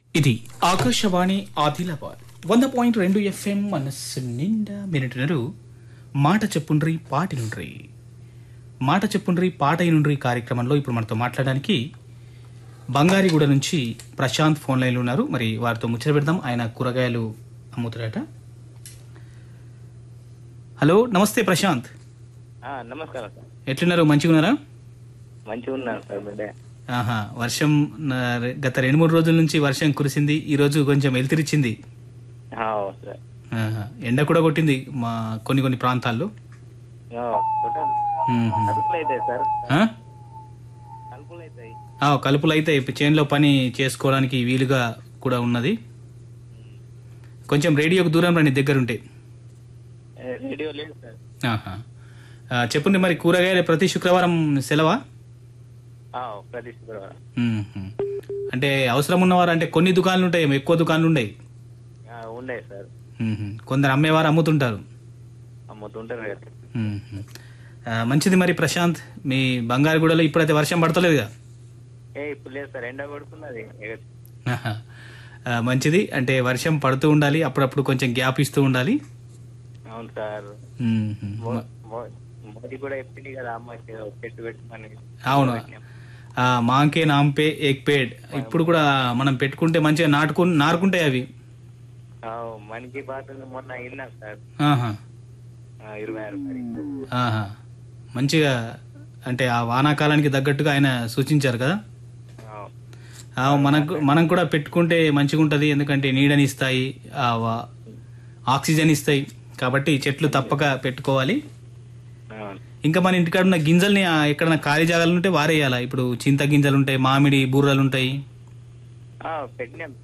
ఇది ఆకాశవాణి ఆదిలాబాద్ వంద పాయింట్ రెండు ఎఫ్ఎం మనస్సు నిండా మినిటునరు మాట చెప్పుండ్రి పాటి నుండ్రి మాట చెప్పుండ్రి పాట నుండ్రి కార్యక్రమంలో ఇప్పుడు మనతో మాట్లాడడానికి బంగారిగూడ నుంచి ప్రశాంత్ ఫోన్ లైన్లో ఉన్నారు మరి వారితో ముచ్చట పెడదాం ఆయన కూరగాయలు అమ్ముతారట హలో నమస్తే ప్రశాంత్ ఆ, నమస్కారం సార్ ఎట్లున్నారు మంచిగా ఉన్నారా మంచిగా ఉన్నాను సార్ బిడ్డ ఆహా వర్షం నా, గత రెండు మూడు రోజుల నుంచి వర్షం కురిసింది ఈ రోజు కొంచెం వెలుతురిచ్చింది ఆ, సార్ ఆహా, ఎండ కూడా కొట్టింది మా కొన్ని కొన్ని ప్రాంతాల్లో ఆ, కొట్టాలి. మ్మ్. కలుపులు అవుతాయి సార్ ఆ? కలుపులు అవుతాయి ఆ, కలుపులు అయితే చేనులో పని చేసుకోవడానికి వీలుగా కూడా ఉన్నది కొంచెం రేడియోకు దూరం రండి దగ్గరుంటే ఏ, రేడియో లేదు సార్ ఆహా. ఆ, చెప్పండి మరి కూరగాయలు ప్రతి శుక్రవారం సెలవా ఆ, ప్రతి శుక్రవారం మ్మ్. అంటే అవసరం ఉన్నవారు అంటే కొన్ని దుకాణాలు ఉంటాయి ఏమో ఎక్కువ దుకాణాలు ఉండయి ఆ, ఉన్నాయి సార్ మ్మ్. కొందరు అమ్మేవారు అమ్ముతుంటారు అమ్ముతుంటారు కదా మ్మ్. ఆ, మంచిది మరి ప్రశాంత్ మీ బంగారుగూడలో ఇప్పుడైతే వర్షం పడతలేదుగా ఏ ఇప్పుడు లేదు సార్ ఎండ కొడుతున్నది ఏ, ఆహా. ఆ, మంచిది అంటే వర్షం పడుతూ ఉండాలి అప్పుడప్పుడు కొంచెం గ్యాప్ ఇస్తూ ఉండాలి అవును సార్ మ్మ్. మో- మో- మోదీ కూడా చెప్పింది కదా అమ్మ చె- చెట్టు పెట్టమని అవును ఆ, మాంకే నాంపే ఏక్ పేడ్ ఇప్పుడు కూడా మనం పెట్టుకుంటే మంచిగా నాటుకు నారుకుంటాయి అవి ఆ, మన్ కీ బాత్ మొన్న విన్నా సార్ ఆహా ఆ, ఇరవై ఆరు తారీఖు ఆహా మంచిగా అంటే ఆ వానాకాలానికి తగ్గట్టుగా ఆయన సూచించారు కదా ఆ, ఆ, మనకు మనం కూడా పెట్టుకుంటే మంచిగా ఉంటుంది ఎందుకంటే నీడని ఇస్తాయి ఆ, వా- ఆక్సిజన్ ఇస్తాయి కాబట్టి చెట్లు తప్పక పెట్టుకోవాలి అవును. ఇంకా మన ఇంటికాడ ఉన్న గింజల్ని ఆ, ఎక్కడైనా ఖాళీ జాగాలు ఉంటే వారేయాలా ఇప్పుడు చింత గింజలు ఉంటాయి మామిడి బూర్రలు ఉంటాయి ఆ, పెట్టినాం